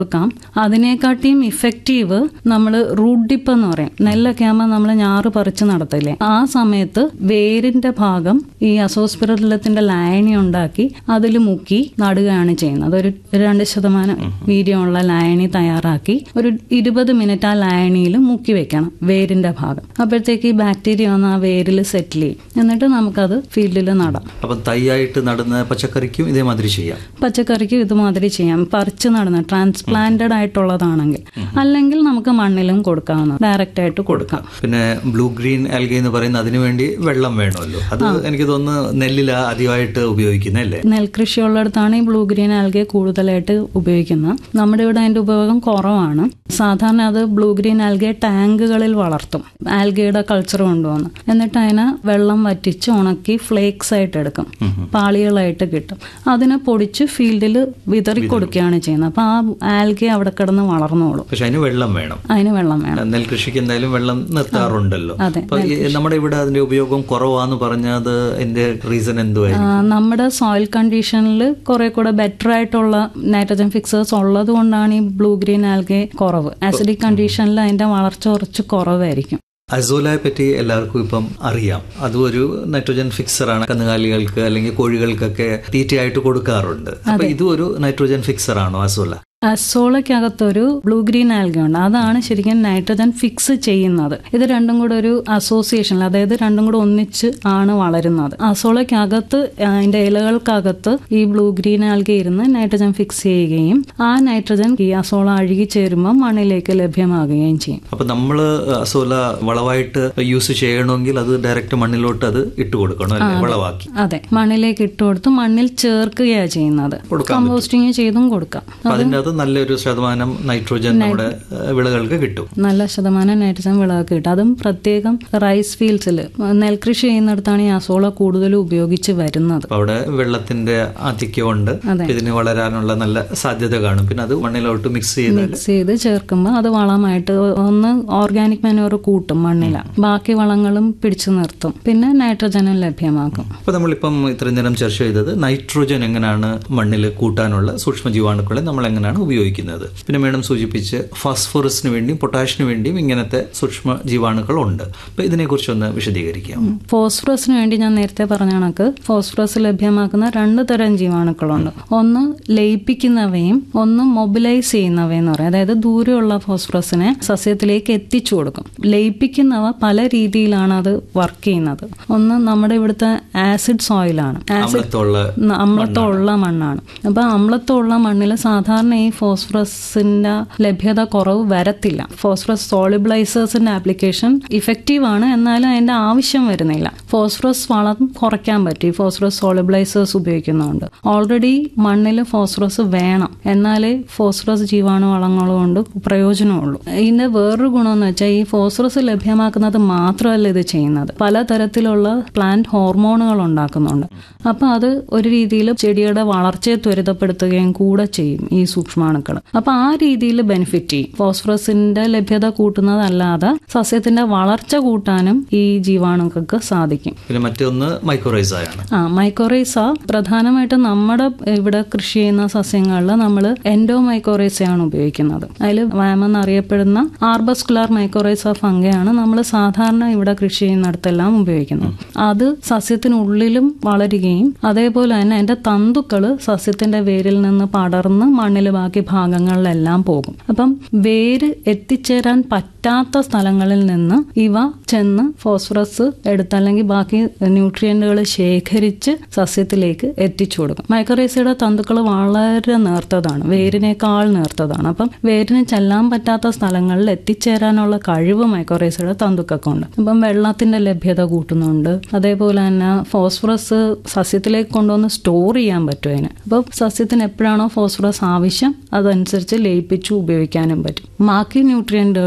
കൊടുക്കാം അതിനെക്കാട്ടിയും ഇഫക്റ്റീവ് നമ്മൾ റൂട്ട് ഡിപ്പ് എന്ന് പറയും നെല്ലൊക്കെ ആകുമ്പോൾ നമ്മൾ ഞാറ് പറിച്ച് നടത്തില്ലേ ആ സമയത്ത് വേരിന്റെ ഭാഗം ഈ അസോസ്പിറലത്തിന്റെ ലായനി ഉണ്ടാക്കി അതിൽ മുക്കി നടുകയാണ് ചെയ്യുന്നത് ഒരു രണ്ട് ശതമാനം വീര്യമുള്ള ലായനി തയ്യാറാക്കി ഒരു ഇരുപത് മിനിറ്റ് ആ ലായനിയിൽ മുക്കി വെക്കണം വേരിന്റെ ഭാഗം അപ്പോഴത്തേക്ക് ഈ ബാക്ടീരിയ വന്ന് ആ വേരിൽ സെറ്റിൽ ചെയ്യും എന്നിട്ട് നമുക്കത് ഫീൽഡിൽ നടാം അപ്പം തൈയായിട്ട് നടുന്ന പച്ചക്കറിക്കും ഇതേമാതിരി ചെയ്യാം പച്ചക്കറിക്ക് ഇതുമാതിരി ചെയ്യാം പറിച്ച് നടന്ന ട്രാൻസ്പ്ലാന്റഡ് ആയിട്ടുള്ളതാണെങ്കിൽ അല്ലെങ്കിൽ നമുക്ക് മണ്ണിലും കൊടുക്കാവുന്ന ഡയറക്റ്റ് ആയിട്ട് കൊടുക്കാം പിന്നെ ബ്ലൂ ഗ്രീൻ ആൽഗ എന്ന് പറയുന്ന അതിനു വേണ്ടി വെള്ളം വേണമല്ലോ അത് എനിക്ക് തോന്നുന്നു നെല്ലില അധികമായിട്ട് ഉപയോഗിക്കുന്നല്ലേ നെൽകൃഷി ഉള്ളിടത്താണ് ഈ ബ്ലൂ ഗ്രീൻ ആൽഗെ കൂടുതലായിട്ട് ഉപയോഗിക്കുന്നത് നമ്മുടെ ഇവിടെ അതിന്റെ ഉപയോഗം കുറവാണ് സാധാരണ അത് ബ്ലൂ ഗ്രീൻ ആൽഗെ ടാങ്കുകളിൽ വളർത്തും ആൽഗയുടെ കൾച്ചർ കൊണ്ടുവന്ന് എന്നിട്ട് അതിനെ വെള്ളം വറ്റിച്ച് ഉണക്കി ഫ്ലേക്സ് ആയിട്ട് എടുക്കും പാളികളായിട്ട് കിട്ടും അതിനെ പൊടിച്ച് ഫീൽഡിൽ വിതറി കൊടുക്കുകയാണ് ചെയ്യുന്നത് അപ്പൊ ആ ആൽഗെ അവിടെ കിടന്ന് വളർന്നോളും പക്ഷെ അതിന് വെള്ളം വേണം അതിന് വെള്ളം വേണം നെൽകൃഷിക്ക് എന്തായാലും വെള്ളം നിർത്താറുണ്ടല്ലോ അതെ, അപ്പൊ ഈ നമ്മുടെ ഇവിടെ അതിന്റെ ഉപയോഗം കുറവാന്ന് പറഞ്ഞത് എന്റെ റീസൺ ആ, എന്തുവായിരുന്നു നമ്മുടെ സോയിൽ കണ്ടീഷനിൽ കുറെ കൂടെ ബെറ്റർ ആയിട്ടുള്ള നൈട്രജൻ ഫിക്സേഴ്സ് ഉള്ളത് കൊണ്ടാണ് ഈ ബ്ലൂ ഗ്രീൻ ആൽഗെ കുറവ് ആസിഡിക് കണ്ടീഷനിൽ അതിന്റെ വളർച്ച കുറച്ച് കുറവായിരിക്കും അസോലയെ പറ്റി എല്ലാവർക്കും ഇപ്പം അറിയാം അതും ഒരു നൈട്രോജൻ ഫിക്സറാണ് കന്നുകാലികൾക്ക് അല്ലെങ്കിൽ കോഴികൾക്കൊക്കെ തീറ്റയായിട്ട് കൊടുക്കാറുണ്ട് അപ്പൊ ഇതും ഒരു നൈട്രോജൻ ഫിക്സർ ആണോ അസോല അസോളയ്ക്കകത്തൊരു ബ്ലൂ ഗ്രീൻ ആൽഗ ഉണ്ട് അതാണ് ശരിക്കും നൈട്രജൻ ഫിക്സ് ചെയ്യുന്നത് ഇത് രണ്ടും കൂടെ ഒരു അസോസിയേഷൻ അതായത് രണ്ടും കൂടെ ഒന്നിച്ച് ആണ് വളരുന്നത് അസോളയ്ക്കകത്ത് അതിന്റെ ഇലകൾക്കകത്ത് ഈ ബ്ലൂ ഗ്രീൻ ആൽഗ ഇരുന്ന് നൈട്രജൻ ഫിക്സ് ചെയ്യുകയും ആ നൈട്രജൻ ഈ അസോള അഴുകി ചേരുമ്പോൾ മണ്ണിലേക്ക് ലഭ്യമാകുകയും ചെയ്യും അപ്പൊ നമ്മള് അസോല വളവായിട്ട് യൂസ് ചെയ്യണമെങ്കിൽ അത് ഡയറക്റ്റ് മണ്ണിലോട്ട് അത് ഇട്ട് കൊടുക്കണം അല്ലേ വളവാക്കി അതെ മണ്ണിലേക്ക് ഇട്ട് കൊടുത്ത് മണ്ണിൽ ചേർക്കുകയാണ് ചെയ്യുന്നത് കൊടുക്കാൻ കമ്പോസ്റ്റിങ് ചെയ്തും കൊടുക്കാം അപ്പൊ അതിന്റെ അത് നല്ലൊരു ശതമാനം നൈട്രോജൻ നമ്മുടെ ഏഹ്, വിളകൾക്ക് കിട്ടും നല്ല ശതമാനം നൈട്രജൻ വിളവൊക്കെ കിട്ടും അതും പ്രത്യേകം റൈസ് ഫീൽഡ്സിൽ നെൽകൃഷി ചെയ്യുന്നിടത്താണ് ഈ അസോള കൂടുതലും ഉപയോഗിച്ച് വരുന്നത് അപ്പൊ അവിടെ വെള്ളത്തിന്റെ ആധിക്യമുണ്ട് അതെ. ഇതിന് വളരാനുള്ള നല്ല സാധ്യത കാണും പിന്നെ അത് മണ്ണിലോട്ട് മിക്സ് ചെയ്താൽ മിക്സ് ചെയ്ത് ചേർക്കുമ്പോൾ അത് വളമായിട്ട് ഒന്ന് ഓർഗാനിക് മാനുവർ കൂട്ടും മണ്ണില ബാക്കി വളങ്ങളും പിടിച്ചു നിർത്തും പിന്നെ നൈട്രജനും ലഭ്യമാക്കും അപ്പൊ നമ്മളിപ്പം ഇത്രയും നേരം ചർച്ച ചെയ്തത് നൈട്രോജൻ എങ്ങനെയാണ് മണ്ണിൽ കൂട്ടാനുള്ള സൂക്ഷ്മ ജീവാണുക്കളെ നമ്മൾ എങ്ങനെയാണ് ഉപയോഗിക്കുന്നത് പിന്നെ മേഡം സൂചിപ്പിച്ച് ഫോസ്ഫറസിന് വേണ്ടിയും പൊട്ടാഷിന് വേണ്ടിയും ഇങ്ങനത്തെ സൂക്ഷ്മ ജീവാണുക്കൾ ഉണ്ട് അപ്പൊ ഇതിനെക്കുറിച്ചൊന്ന് വിശദീകരിക്കാം ഫോസ്ഫറസിന് വേണ്ടി ഞാൻ നേരത്തെ പറഞ്ഞ കണക്ക് ഫോസ്ഫറസ് ലഭ്യമാക്കുന്ന രണ്ട് തരം ജീവാണുക്കളുണ്ട് ഒന്ന് ലയിപ്പിക്കുന്നവയും ഒന്ന് മൊബിലൈസ് ചെയ്യുന്നവയും എന്ന് പറയും അതായത് ദൂരെയുള്ള ഫോസ്ഫറസിനെ സസ്യത്തിലേക്ക് എത്തിച്ചു കൊടുക്കും ലയിപ്പിക്കുന്നവ പല രീതിയിലാണ് അത് വർക്ക് ചെയ്യുന്നത് ഒന്ന് നമ്മുടെ ഇവിടുത്തെ ആസിഡ് സോയിലാണ് ആസിഡ് അമ്ലത്തുള്ള അമ്ലത്വമുള്ള മണ്ണാണ് അപ്പൊ അമ്ലത്വമുള്ള മണ്ണിൽ സാധാരണ ഈ ഫോസ്ഫറസിന്റെ ലഭ്യത കുറവ് വരത്തില്ല ഫോസ്ഫറസ് സോളിബിളൈസേഴ്സിന്റെ ആപ്ലിക്കേഷൻ ഇഫക്റ്റീവ് ആണ് എന്നാലും അതിന്റെ ആവശ്യം വരുന്നില്ല ഫോസ്ഫറസ് വളം കുറയ്ക്കാൻ പറ്റി ഫോസ്ഫറസ് സോളിബിളൈസേഴ്സ് ഉപയോഗിക്കുന്നുണ്ട് ഓൾറെഡി മണ്ണിൽ ഫോസ്ഫറസ് വേണം എന്നാലേ ഫോസ്ഫറസ് ജീവാണു വളങ്ങൾ കൊണ്ട് പ്രയോജനമുള്ളൂ ഇതിന്റെ വേറൊരു ഗുണമെന്ന് വെച്ചാൽ ഈ ഫോസ്ഫറസ് ലഭ്യമാക്കുന്നത് മാത്രമല്ല ഇത് ചെയ്യുന്നത് പലതരത്തിലുള്ള പ്ലാന്റ് ഹോർമോണുകൾ ഉണ്ടാക്കുന്നുണ്ട് അപ്പൊ അത് ഒരു രീതിയിൽ ചെടിയുടെ വളർച്ചയെ ത്വരിതപ്പെടുത്തുകയും കൂടെ ചെയ്യും ഈ സൂക്ഷ്മാണുക്കൾ അപ്പൊ ആ രീതിയിൽ ബെനിഫിറ്റ് ചെയ്യും ഫോസ്ഫറസിന്റെ ലഭ്യത കൂട്ടുന്നതല്ലാതെ സസ്യത്തിന്റെ വളർച്ച കൂട്ടാനും ഈ ജീവാണുക്കൾക്ക് സാധിക്കും പിന്നെ മറ്റൊന്ന് മൈക്രോറൈസായാണ് ആ മൈക്കോറൈസ പ്രധാനമായിട്ടും നമ്മുടെ ഇവിടെ കൃഷി ചെയ്യുന്ന സസ്യങ്ങളിൽ നമ്മൾ എൻഡോ മൈക്കോറൈസയാണ് ഉപയോഗിക്കുന്നത് അതിൽ വാമെന്ന് അറിയപ്പെടുന്ന ആർബസ്കുലാർ മൈക്കോറൈസ ഫംഗയാണ് നമ്മൾ സാധാരണ ഇവിടെ കൃഷി ചെയ്യുന്നിടത്തെല്ലാം ഉപയോഗിക്കുന്നത് അത് സസ്യത്തിനുള്ളിലും വളരുകയും അതേപോലെ തന്നെ അതിന്റെ തന്തുക്കൾ സസ്യത്തിന്റെ വേരിൽ നിന്ന് പടർന്ന് മണ്ണിൽ ബാക്കി ഭാഗങ്ങളിലെല്ലാം പോകും അപ്പം വേര് എത്തിച്ചേരാൻ പറ്റാത്ത സ്ഥലങ്ങളിൽ നിന്ന് ഇവ ചെന്ന് ഫോസ്ഫറസ് എടുത്ത് അല്ലെങ്കിൽ ബാക്കി ന്യൂട്രിയന്റുകൾ ശേഖരിച്ച് സസ്യത്തിലേക്ക് എത്തിച്ചു കൊടുക്കും മൈക്രോറൈസയുടെ തന്തുക്കൾ വളരെ നേർത്തതാണ് വേരിനേക്കാൾ നേർത്തതാണ് അപ്പം വേരിന് ചെല്ലാൻ പറ്റാത്ത സ്ഥലങ്ങളിൽ എത്തിച്ചേരാനുള്ള കഴിവ് മൈക്രോറൈസയുടെ തന്തുക്കൾക്കുണ്ട് അപ്പം വെള്ളത്തിന്റെ ലഭ്യത കൂട്ടുന്നുണ്ട് അതേപോലെ തന്നെ ഫോസ്ഫറസ് സസ്യത്തിലേക്ക് കൊണ്ടുവന്ന് സ്റ്റോർ ചെയ്യാൻ പറ്റും അതിന് അപ്പോൾ സസ്യത്തിന് എപ്പോഴാണോ ഫോസ്ഫറസ് ആവശ്യം അതനുസരിച്ച് ലയിപ്പിച്ച് ഉപയോഗിക്കാനും പറ്റും ബാക്കി ന്യൂട്രിയന്റുകളും ഇത്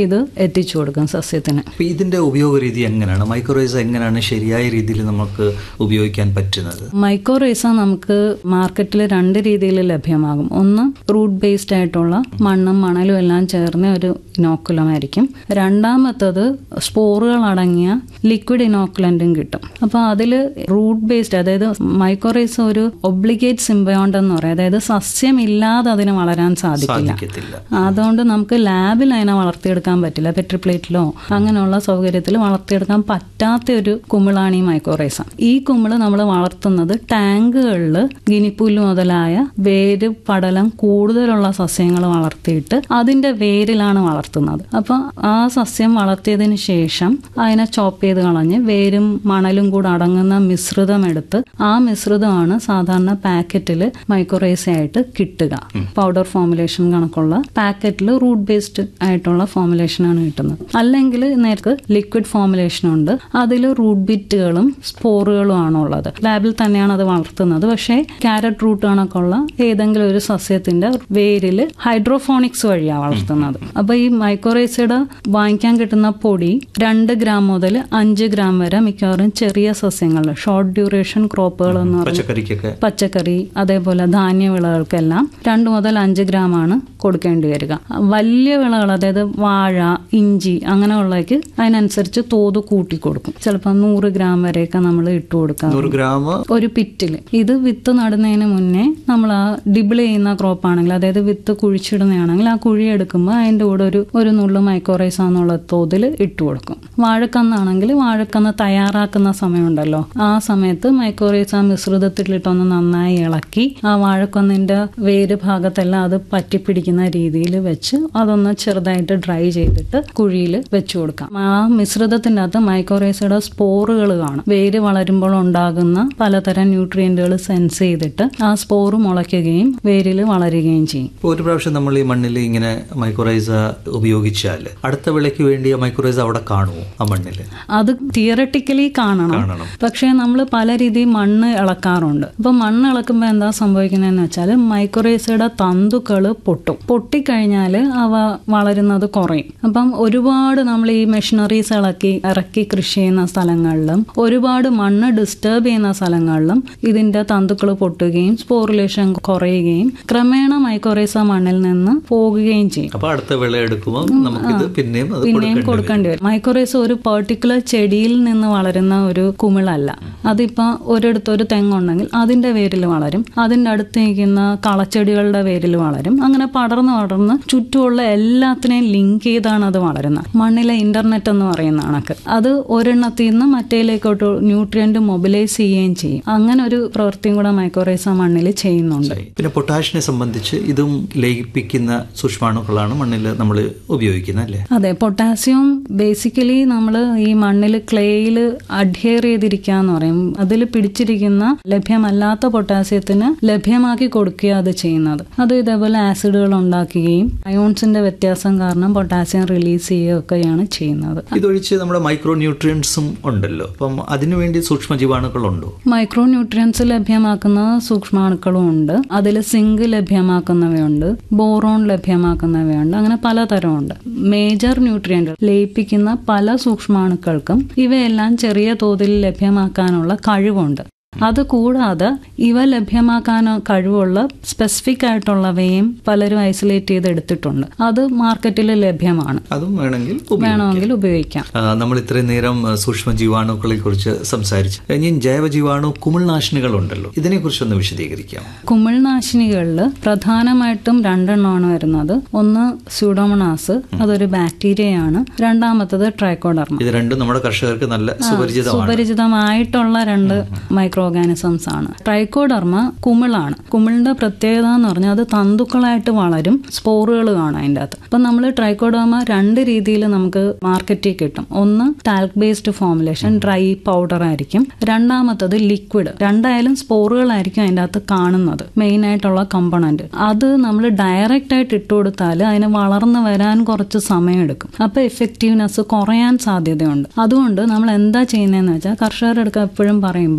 ചെയ്ത് എത്തിച്ചു കൊടുക്കും സസ്യത്തിന് അപ്പൊ ഇതിന്റെ ഉപയോഗ രീതി എങ്ങനെയാണ് മൈക്രോറൈസ എങ്ങനെയാണ് ശരിയായ രീതിയിൽ നമുക്ക് ഉപയോഗിക്കാൻ പറ്റുന്നത് മൈക്രോറൈസ നമുക്ക് മാർക്കറ്റിൽ രണ്ട് രീതിയിൽ ലഭ്യമാകും ഒന്ന് റൂട്ട് ബേസ്ഡ് ആയിട്ടുള്ള മണ്ണും മണലും എല്ലാം ചേർന്ന ഒരു ഇനോക്കുലമായിരിക്കും രണ്ടാമത്തത് സ്പോറുകൾ അടങ്ങിയ ലിക്വിഡ് ഇനോക്കുലന്റും കിട്ടും അപ്പോൾ അതിൽ റൂട്ട് ബേസ്ഡ് അതായത് മൈക്രോറൈസ ഒരു ഒബ്ലിഗേറ്റ് സിംബയോണ്ട് എന്ന് പറയും അതായത് സസ്യമില്ലാതെ അതിന് വളരാൻ സാധിക്കില്ല സാധിക്കത്തില്ല അതുകൊണ്ട് നമുക്ക് ലാബിൽ അതിനെ വളർത്തിയെടുക്കാൻ പറ്റില്ല പെട്രിപ്ലേറ്റിലോ അങ്ങനെയുള്ള സൗകര്യത്തിൽ വളർത്തിയെടുക്കാൻ പറ്റാത്ത ഒരു കുമിളാണ് ഈ മൈക്രോറൈസ ഈ കുമിള് നമ്മൾ വളർത്തുന്നത് ടാങ്കുകളിൽ ഗിനിപ്പുല്ല് മുതലായ വേര് പടലം കൂടുതലുള്ള സസ്യങ്ങൾ വളർത്തിയിട്ട് അതിന്റെ വേരിലാണ് വളർത്തുന്നത് അപ്പൊ ആ സസ്യം വളർത്തിയതിന് ശേഷം അതിനെ ചോപ്പ് ചെയ്ത് കളഞ്ഞ് വേരും മണലും കൂടെ അടങ്ങുന്ന മിശ്രിതം എടുത്ത് ആ മിശ്രിതമാണ് സാധാരണ പാക്കറ്റിൽ മൈക്രോറൈസ ആയിട്ട് കിട്ടുക പൗഡർ ഫോമുലേഷൻ കണക്കുള്ള പാക്കറ്റിൽ റൂട്ട് ബേസ്ഡ് ആയിട്ടുള്ള ഫോമുലേഷനാണ് കിട്ടുന്നത് അല്ലെങ്കിൽ നേർക്ക് ലിക്വിഡ് ഫോമുലേഷൻ ഉണ്ട് അതിൽ റൂട്ട് ബിറ്റുകളും സ്പോറുകളും ആണ് ഉള്ളത് ലാബിൽ തന്നെയാണ് അത് വളർത്തുന്നത് പക്ഷേ ക്യാരറ്റ് റൂട്ട് കണക്കുള്ള ഏതെങ്കിലും ഒരു സസ്യത്തിന്റെ വേരിൽ ഹൈഡ്രോഫോണിക്സ് വഴിയാണ് വളർത്തുന്നത് അപ്പൊ ഈ മൈക്രോറൈസയുടെ വാങ്ങിക്കാൻ കിട്ടുന്ന പൊടി രണ്ട് ഗ്രാം മുതൽ അഞ്ച് ഗ്രാം വരെ മിക്കവാറും ചെറിയ സസ്യങ്ങളിൽ ഷോർട്ട് ഡ്യൂറേഷൻ ക്രോപ്പുകൾ എന്ന് പറയുന്നത് പച്ചക്കറിക്കൊക്കെ പച്ചക്കറി അതേപോലെ ധാന്യവിളകൾക്കെല്ലാം രണ്ട് മുതൽ അഞ്ച് ഗ്രാം ആണ് കൊടുക്കേണ്ടി വരിക വലിയ വിളകൾ അതായത് വാഴ ഇഞ്ചി അങ്ങനെയുള്ളവയ്ക്ക് അതിനനുസരിച്ച് തോത് കൂട്ടി കൊടുക്കും ചിലപ്പോൾ നൂറ് ഗ്രാം വരെയൊക്കെ നമ്മൾ ഇട്ട് കൊടുക്കാം നൂറ് ഗ്രാം ഒരു പിറ്റില് ഇത് വിത്ത് നടുന്നതിന് മുന്നേ നമ്മൾ ആ ഡിബിൾ ചെയ്യുന്ന ക്രോപ്പ് ആണെങ്കിൽ അതായത് വിത്ത് കുഴിച്ചിടുന്നതാണെങ്കിൽ ആ കുഴി എടുക്കുമ്പോൾ അതിൻ്റെ കൂടെ ഒരു ഒരു നുള്ളു മൈക്രോറൈസ എന്നുള്ള തോതിൽ ഇട്ട് കൊടുക്കും വാഴക്കന്നാണെങ്കിൽ വാഴക്കന്ന് തയ്യാറാക്കുന്ന സമയമുണ്ടല്ലോ ആ സമയത്ത് മൈക്രോറൈസ മിശ്രിതത്തിലിട്ടൊന്ന് നന്നായി ഇളക്കി ആ വാഴക്കന്നിന്റെ വേര് ഭാഗത്തെല്ലാം അത് പറ്റിപ്പിടിക്കുന്ന രീതിയിൽ വെച്ച് അതൊന്ന് ചെറുതായിട്ട് ഡ്രൈ ചെയ്തിട്ട് കുഴിയിൽ വെച്ചു കൊടുക്കാം ആ മിശ്രിതത്തിന്റെ അകത്ത് മൈക്രോറൈസയുടെ സ്പോറുകൾ കാണും വേര് വളരുമ്പോൾ ഉണ്ടാകുന്ന പലതരം ന്യൂട്രിയന്റുകൾ സെൻസ് ചെയ്തിട്ട് ആ സ്പോറ് മുളയ്ക്കുകയും വേരിൽ വളരുകയും ചെയ്യും ഇപ്പോൾ ഒരു പ്രാവശ്യം നമ്മൾ ഈ മണ്ണിൽ ഇങ്ങനെ മൈക്രോറൈസ ഉപയോഗിച്ചാൽ അടുത്ത വിളയ്ക്ക് വേണ്ടി ആ മൈക്രോറൈസ അവിടെ കാണുമോ ആ മണ്ണിൽ അത് തിയറട്ടിക്കലി കാണണം കാണണം പക്ഷേ നമ്മൾ പല രീതിയിൽ മണ്ണ് ഇളക്കാറുണ്ട് അപ്പൊ മണ്ണ് ഇളക്കുമ്പോൾ എന്താ സംഭവിക്കുന്നതെന്ന് വെച്ചാൽ മൈക്രോറൈസയുടെ തന്തുക്കൾ പൊട്ടും പൊട്ടിക്കഴിഞ്ഞാൽ അവ വളരുന്നത് കുറയും അപ്പം ഒരുപാട് നമ്മൾ ഈ മെഷീനറീസ് ഇളക്കി ഇറക്കി കൃഷി ചെയ്യുന്ന സ്ഥലങ്ങളിലും ഒരുപാട് മണ്ണ് ഡിസ്റ്റർബ് ചെയ്യുന്ന സ്ഥലങ്ങളിലും ഇതിന്റെ തന്തുക്കൾ പൊട്ടുകയും സ്പോറിലേഷൻ കുറയുകയും ക്രമേണ മൈക്രോറൈസ മണ്ണിൽ നിന്ന് പോകുകയും ചെയ്യും അപ്പൊ അടുത്ത വിള എടുക്കുമ്പോൾ നമുക്കിത് പിന്നെയും അത് പിന്നെയും കൊടുക്കേണ്ടി വരും. കൊടുക്കേണ്ടി വരും മൈക്രോറൈസ് ഒരു പെർട്ടിക്കുലർ ചെടിയിൽ നിന്ന് വളരുന്ന ഒരു കുമിളല്ല അതിപ്പോ ഒരിടത്ത് ഒരു തെങ്ങുണ്ടെങ്കിൽ അതിന്റെ വേരിൽ വളരും അതിന്റെ അടുത്ത് നിൽക്കുന്ന കളച്ചെടികളുടെ വേരിൽ വളരും അങ്ങനെ പടർന്ന് പടർന്ന് ചുറ്റുമുള്ള എല്ലാത്തിനെയും ലിങ്ക് ചെയ്താണ് അത് വളരുന്നത് മണ്ണിലെ ഇന്റർനെറ്റ് എന്ന് പറയുന്ന കണക്ക് അത് ഒരെണ്ണത്തിൽ നിന്ന് മറ്റേലേക്കോട്ട് ന്യൂട്രിയന്റ് മൊബിലൈസ് ചെയ്യുകയും ചെയ്യും അങ്ങനെ ഒരു പ്രവൃത്തിയും കൂടെ മൈക്രോറൈസ മണ്ണിൽ ചെയ്യുന്നുണ്ട് പിന്നെ പൊട്ടാഷിനെ സംബന്ധിച്ച് ഇതും ലയിപ്പിക്കുന്ന സൂക്ഷ്മാണുക്കളാണ് മണ്ണിൽ നമ്മൾ ഉപയോഗിക്കുന്നത് അല്ലേ അതെ പൊട്ടാസ്യം ബേസിക്കലി നമ്മൾ ഈ മണ്ണിൽ ക്ലേയിൽ അഡ്ഹിയർ ചെയ്തിരിക്കുക എന്ന് പറയും അതിൽ പിടിച്ചിരിക്കുന്ന ലഭ്യമല്ലാത്ത പൊട്ടാസ്യത്തിന് ലഭ്യമാക്കി കൊടുക്കുക അത് ചെയ്യുന്നത് അത് ഇതേപോലെ ആസിഡുകൾ ഉണ്ടാക്കുകയും അയോൺസിന്റെ വ്യത്യാസം കാരണം പൊട്ടാസ്യം റിലീസ് ചെയ്യുകയൊക്കെയാണ് ചെയ്യുന്നത് ഇതൊഴിച്ച് നമ്മുടെ മൈക്രോ ന്യൂട്രിയൻസും ഉണ്ടല്ലോ അപ്പം അതിനുവേണ്ടി സൂക്ഷ്മ ജീവാണുക്കളുണ്ടോ മൈക്രോ ന്യൂട്രിയൻസ് ലഭ്യമാക്കുന്ന സൂക്ഷ്മാണുക്കളും ഉണ്ട് അതിൽ സിങ്ക് ലഭ്യമാക്കുന്നവയുണ്ട് ബോറോൺ ലഭ്യമാക്കുന്നവയുണ്ട് അങ്ങനെ പലതരമുണ്ട് മേജർ ന്യൂട്രിയൻ്റ് ലയിപ്പിക്കുന്ന പല സൂക്ഷ്മാണുക്കൾക്കും ഇവയെല്ലാം ചെറിയ തോതിൽ ലഭ്യമാക്കാനുള്ള കഴിവുണ്ട് അത് കൂടാതെ ഇവ ലഭ്യമാക്കാൻ കഴിവുള്ള സ്പെസിഫിക് ആയിട്ടുള്ളവയും പലരും ഐസൊലേറ്റ് ചെയ്ത് എടുത്തിട്ടുണ്ട് അത് മാർക്കറ്റിൽ ലഭ്യമാണ് അതും വേണമെങ്കിൽ ഉപയോഗിക്കാം. വേണമെങ്കിൽ ഉപയോഗിക്കാം ആ, നമ്മൾ ഇത്രയും നേരം ആ, സൂക്ഷ്മ ജീവാണുക്കളെ കുറിച്ച് സംസാരിച്ചു ഇനി ജൈവ ജീവാണു കുമിൾനാശിനികൾ ഉണ്ടല്ലോ ഇതിനെ കുറിച്ചൊന്ന് വിശദീകരിക്കാം കുമിൾനാശിനികളിൽ പ്രധാനമായിട്ടും രണ്ടെണ്ണമാണ് വരുന്നത് ഒന്ന് സ്യൂഡോമണാസ് അതൊരു ബാക്ടീരിയയാണ് രണ്ടാമത്തത് ട്രൈക്കോഡർമ ഇത് രണ്ടും നമ്മുടെ കർഷകർക്ക് നല്ല സുപരിചിതമാണ് സുപരിചിതമായിട്ടുള്ള രണ്ട് മൈക്രോ ഓർഗാനിസംസ് ആണ് ട്രൈക്കോഡർമ കുമിളാണ് കുമിളിന്റെ പ്രത്യേകത എന്ന് പറഞ്ഞാൽ അത് തന്തുക്കളായിട്ട് വളരും സ്പോറുകൾ കാണാം അതിൻ്റെ അകത്ത് അപ്പം നമ്മൾ ട്രൈക്കോഡർമ രണ്ട് രീതിയിൽ നമുക്ക് മാർക്കറ്റിൽ കിട്ടും ഒന്ന് talc based formulation dry powder ആയിരിക്കും രണ്ടാമത്തത് ലിക്വിഡ് രണ്ടായാലും സ്പോറുകളായിരിക്കും അതിൻ്റെ അകത്ത് കാണുന്നത് മെയിൻ ആയിട്ടുള്ള കമ്പണന്റ് അത് നമ്മൾ ഡയറക്റ്റ് ആയിട്ട് ഇട്ട് കൊടുത്താൽ അതിന് വളർന്നു വരാൻ കുറച്ച് സമയമെടുക്കും അപ്പോൾ എഫക്റ്റീവ്നെസ് കുറയാൻ സാധ്യതയുണ്ട് അതുകൊണ്ട് നമ്മൾ എന്താ ചെയ്യുന്നതെന്ന് വെച്ചാൽ കർഷകരുടെ അടുക്ക എപ്പോഴും പറയുമ്പം ഒരു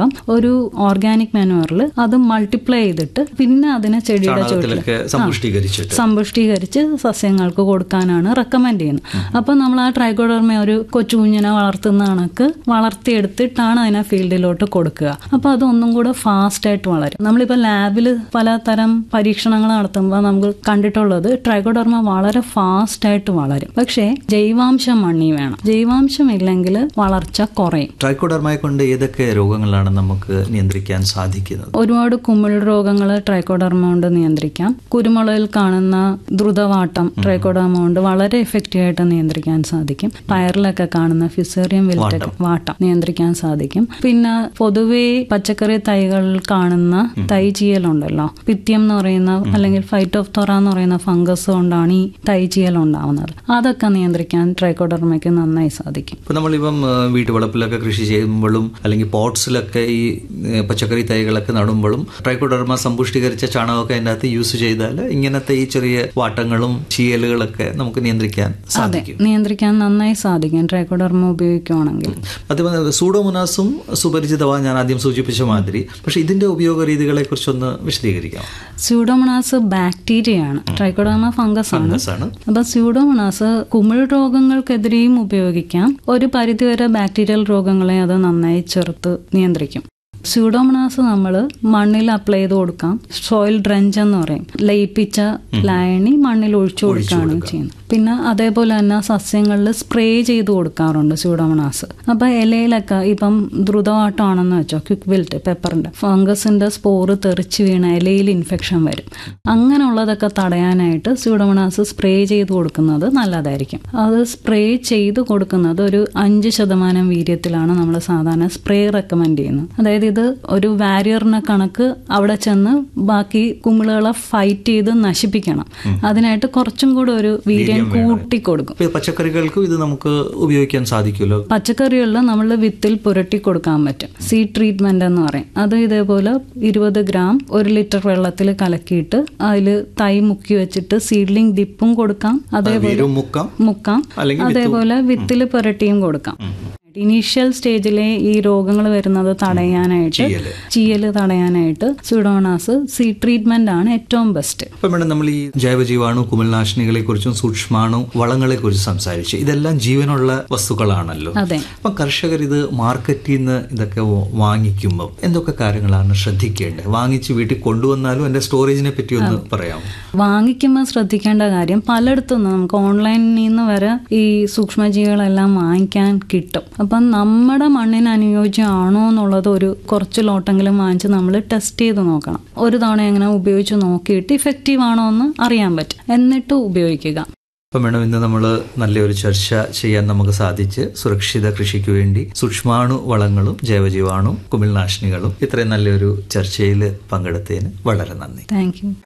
ഒരു ഓർഗാനിക് മാനുവറിൽ അത് മൾട്ടിപ്ലൈ ചെയ്തിട്ട് പിന്നെ അതിനെ ചെടിയുടെ ചോട്ടിൽ ചാണകത്തിലൊക്കെ സമ്പുഷ്ടീകരിച്ചിട്ട് സമ്പുഷ്ടീകരിച്ച് സസ്യങ്ങൾക്ക് കൊടുക്കാനാണ് റെക്കമെൻഡ് ചെയ്യുന്നത് അപ്പം നമ്മൾ ആ ട്രൈക്കോഡർമ ഒരു കൊച്ചു കുഞ്ഞിനെ വളർത്തുന്ന കണക്ക് വളർത്തിയെടുത്തിട്ടാണ് അതിനെ ഫീൽഡിലോട്ട് കൊടുക്കുക അപ്പോൾ അതൊന്നും കൂടെ ഫാസ്റ്റ് ആയിട്ട് വളരും നമ്മളിപ്പോൾ ലാബിൽ പലതരം പരീക്ഷണങ്ങൾ നടത്തുമ്പോൾ നമുക്ക് കണ്ടിട്ടുള്ളത് ട്രൈക്കോഡർമ വളരെ ഫാസ്റ്റ് ആയിട്ട് വളരും പക്ഷേ ജൈവാംശം മണ്ണി വേണം ജൈവാംശം ഇല്ലെങ്കിൽ വളർച്ച കുറയും ട്രൈക്കോഡർമയെ കൊണ്ട് ഏതൊക്കെ രോഗങ്ങളാണ് നമുക്ക് നിയന്ത്രിക്കാൻ സാധിക്കുന്നത് ഒരുപാട് കുമിൾ രോഗങ്ങൾ ട്രൈക്കോഡർമ കൊണ്ട് നിയന്ത്രിക്കാം കുരുമുളകിൽ കാണുന്ന ദ്രുതവാട്ടം ട്രൈക്കോഡർമ കൊണ്ട് വളരെ എഫക്റ്റീവ് ആയിട്ട് നിയന്ത്രിക്കാൻ സാധിക്കും പയറിലൊക്കെ കാണുന്ന ഫിസേറിയം വിൽറ്റൊക്കെ വാട്ടം നിയന്ത്രിക്കാൻ സാധിക്കും പിന്നെ പൊതുവേ പച്ചക്കറി തൈകളിൽ കാണുന്ന തൈ ചീയലുണ്ടല്ലോ പിത്യം എന്ന് പറയുന്ന അല്ലെങ്കിൽ ഫൈറ്റോഫ്തോറ എന്ന് പറയുന്ന ഫംഗസ് കൊണ്ടാണ് ഈ തൈ ചീയൽ ഉണ്ടാവുന്നത് അതൊക്കെ നിയന്ത്രിക്കാൻ ട്രൈക്കോഡർമയ്ക്ക് നന്നായി സാധിക്കും ഇപ്പൊ നമ്മളിപ്പം ആ, വീട്ടുവളപ്പിലൊക്കെ കൃഷി ചെയ്യുമ്പോഴും അല്ലെങ്കിൽ പോട്ട്സിലൊക്കെ ഈ ഏ, പച്ചക്കറി തൈകളൊക്കെ നടുമ്പോഴും ട്രൈക്കോഡർമ സമ്പുഷ്ടീകരിച്ച ചാണകമൊക്കെ അതിൻ്റെ അകത്ത് യൂസ് ചെയ്താൽ ഇങ്ങനത്തെ ഈ ചെറിയ വാട്ടങ്ങളും ചീയലുകളൊക്കെ നമുക്ക് നിയന്ത്രിക്കാൻ അതെ സാധിക്കും നിയന്ത്രിക്കാൻ നന്നായി സാധിക്കും ട്രൈക്കോഡർമ ഉപയോഗിക്കുകയാണെങ്കിൽ അതുപോലെ സൂഡോമോനാസും സുപരിചിതമാണ് ഞാൻ ആദ്യം സൂചിപ്പിച്ച മാതിരി പക്ഷെ ഇതിന്റെ ഉപയോഗ രീതികളെ കുറിച്ചൊന്ന് വിശദീകരിക്കാം സ്യൂഡോമോണാസ് ബാക്ടീരിയയാണ് ട്രൈക്കോഡർമ ഫംഗസ് ആണ് ഫംഗസ് ആണ് അപ്പൊ സ്യൂഡോമോണാസ് കുമിൾ രോഗങ്ങൾക്കെതിരെയും ഉപയോഗിക്കാം ഒരു പരിധിവരെ ബാക്ടീരിയൽ രോഗങ്ങളെ അത് നന്നായി ചെറുത്ത് നിയന്ത്രിക്കും സ്യൂഡോമോണാസ് നമ്മൾ മണ്ണിൽ അപ്ലൈ ചെയ്ത് കൊടുക്കാം സോയിൽ ഡ്രഞ്ച് എന്ന് പറയും ലയിപ്പിച്ച ലായനി മണ്ണിൽ ഒഴിച്ചു കൊടുക്കുകയാണ് ചെയ്യുന്നത് പിന്നെ അതേപോലെ തന്നെ സസ്യങ്ങളിൽ സ്പ്രേ ചെയ്ത് കൊടുക്കാറുണ്ട് സ്യൂഡോമോണാസ് അപ്പൊ ഇലയിലൊക്കെ ഇപ്പം ദ്രുതമാട്ടമാണെന്ന് വെച്ചോ ക്വിക്ക് വിൽറ്റ് പെപ്പറിന്റെ ഫംഗസിന്റെ സ്പോറ് തെറിച്ച് വീണ ഇലയിൽ ഇൻഫെക്ഷൻ വരും അങ്ങനെയുള്ളതൊക്കെ തടയാനായിട്ട് സ്യൂഡോമോണാസ് സ്പ്രേ ചെയ്ത് കൊടുക്കുന്നത് നല്ലതായിരിക്കും അത് സ്പ്രേ ചെയ്ത് കൊടുക്കുന്നത് ഒരു അഞ്ച് ശതമാനം വീര്യത്തിലാണ് നമ്മൾ സാധാരണ സ്പ്രേ റെക്കമെൻഡ് ചെയ്യുന്നത് അതായത് ഇത് ഒരു വാരിയറിനെ കണക്ക് അവിടെ ചെന്ന് ബാക്കി കുമിളുകളെ ഫൈറ്റ് ചെയ്ത് നശിപ്പിക്കണം അതിനായിട്ട് കുറച്ചും കൂടെ ഒരു വീര്യം കൂട്ടി കൊടുക്കും ഇപ്പൊ പച്ചക്കറികൾക്കും ഇത് നമുക്ക് ഉപയോഗിക്കാൻ സാധിക്കുമല്ലോ പച്ചക്കറികളിൽ നമ്മൾ വിത്തിൽ പുരട്ടി കൊടുക്കാൻ പറ്റും സീഡ് ട്രീറ്റ്മെന്റ് എന്ന് പറയും അത് ഇതേപോലെ ഇരുപത് ഗ്രാം ഒരു ലിറ്റർ വെള്ളത്തിൽ കലക്കിയിട്ട് അതിൽ തൈ മുക്കി വെച്ചിട്ട് സീഡ്ലിംഗ് ഡിപ്പും കൊടുക്കാം അതേപോലെ വേരും മുക്കാം മുക്കാം അല്ലെങ്കിൽ അതേപോലെ വിത്തിൽ പുരട്ടിയും കൊടുക്കാം ഇനീഷ്യൽ സ്റ്റേജിലെ ഈ രോഗങ്ങൾ വരുന്നത് തടയാനായിട്ട് ചീയല്. ചീയല് തടയാനായിട്ട് സുഡോണാസ് സീ ട്രീറ്റ്മെന്റ് ആണ് ഏറ്റവും ബെസ്റ്റ് ഇപ്പൊ മേഡം നമ്മൾ ഈ ജൈവജീവാണു കുമിൾനാശിനികളെ കുറിച്ചും സൂക്ഷ്മാണു വളങ്ങളെ കുറിച്ചും സംസാരിച്ചു ഇതെല്ലാം ജീവനുള്ള വസ്തുക്കളാണല്ലോ അതെ അപ്പം കർഷകർ ഇത് മാർക്കറ്റിൽ നിന്ന് ഇതൊക്കെ വാങ്ങിക്കുമ്പോൾ എന്തൊക്കെ കാര്യങ്ങളാണ് ശ്രദ്ധിക്കേണ്ടത് വാങ്ങിച്ച് വീട്ടിൽ കൊണ്ടുവന്നാലും എൻ്റെ സ്റ്റോറേജിനെ പറ്റി ഒന്ന് പറയാമോ വാങ്ങിക്കുമ്പോൾ ശ്രദ്ധിക്കേണ്ട കാര്യം പലയിടത്തും നമുക്ക് ഓൺലൈനിൽ നിന്ന് വരെ ഈ സൂക്ഷ്മജീവികളെല്ലാം വാങ്ങിക്കാൻ കിട്ടും അപ്പം നമ്മുടെ മണ്ണിന് അനുയോജ്യമാണോ എന്നുള്ളത് ഒരു കുറച്ച് ലോട്ടെങ്കിലും വാങ്ങിച്ച് നമ്മൾ ടെസ്റ്റ് ചെയ്ത് നോക്കണം ഒരു തവണ എങ്ങനെ ഉപയോഗിച്ച് നോക്കിയിട്ട് ഇഫക്റ്റീവ് ആണോ എന്ന് അറിയാൻ പറ്റും എന്നിട്ട് ഉപയോഗിക്കുക അപ്പം മേഡം ഇന്ന് നമ്മൾ നല്ലൊരു ചർച്ച ചെയ്യാൻ നമുക്ക് സാധിച്ച് സുരക്ഷിത കൃഷിക്ക് വേണ്ടി സൂക്ഷ്മാണു വളങ്ങളും ജൈവജീവാണു കുമിൾനാശിനികളും ഇത്രയും നല്ലൊരു ചർച്ചയിൽ പങ്കെടുത്തതിന് വളരെ നന്ദി താങ്ക് യു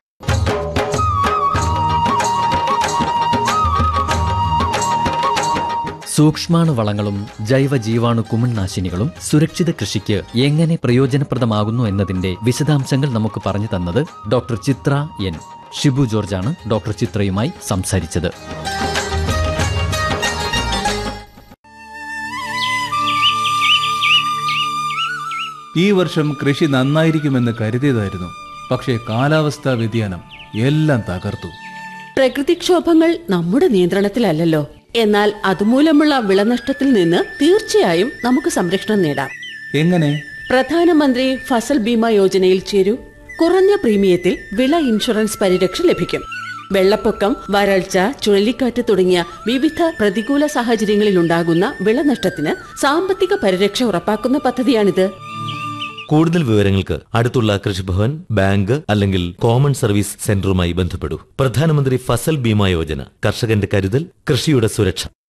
സൂക്ഷ്മാണുവളങ്ങളും ജൈവ ജീവാണു കുമിൾനാശിനികളും സുരക്ഷിത കൃഷിക്ക് എങ്ങനെ പ്രയോജനപ്രദമാകുന്നു എന്നതിന്റെ വിശദാംശങ്ങൾ നമുക്ക് പറഞ്ഞു തന്നത് ഡോക്ടർ ചിത്ര എൻ ഷിബു ജോർജാണ് ഡോക്ടർ ചിത്രയുമായി സംസാരിച്ചത് ഈ വർഷം കൃഷി നന്നായിരിക്കുമെന്ന് കരുതിയതായിരുന്നു പക്ഷേ കാലാവസ്ഥാ വ്യതിയാനം എല്ലാം തകർത്തു പ്രകൃതിക്ഷോഭങ്ങൾ നമ്മുടെ നിയന്ത്രണത്തിലല്ലല്ലോ എന്നാൽ അതുമൂലമുള്ള വിളനഷ്ടത്തിൽ നിന്ന് തീർച്ചയായും നമുക്ക് സംരക്ഷണം നേടാം എങ്ങനെ പ്രധാനമന്ത്രി ഫസൽ ബീമ യോജനയിൽ ചേരൂ കുറഞ്ഞ പ്രീമിയത്തിൽ വിള ഇൻഷുറൻസ് പരിരക്ഷ ലഭിക്കും വെള്ളപ്പൊക്കം വരൾച്ച ചുഴലിക്കാറ്റ് തുടങ്ങിയ വിവിധ പ്രതികൂല സാഹചര്യങ്ങളിൽ ഉണ്ടാകുന്ന വിളനഷ്ടത്തിന് സാമ്പത്തിക പരിരക്ഷ ഉറപ്പാക്കുന്ന പദ്ധതിയാണിത് കൂടുതൽ വിവരങ്ങൾക്ക് അടുത്തുള്ള കൃഷിഭവൻ ബാങ്ക് അല്ലെങ്കിൽ കോമൺ സർവീസ് സെന്ററുമായി ബന്ധപ്പെടൂ പ്രധാനമന്ത്രി ഫസൽ ബീമ യോജന കർഷകന്റെ കരുതൽ കൃഷിയുടെ സുരക്ഷ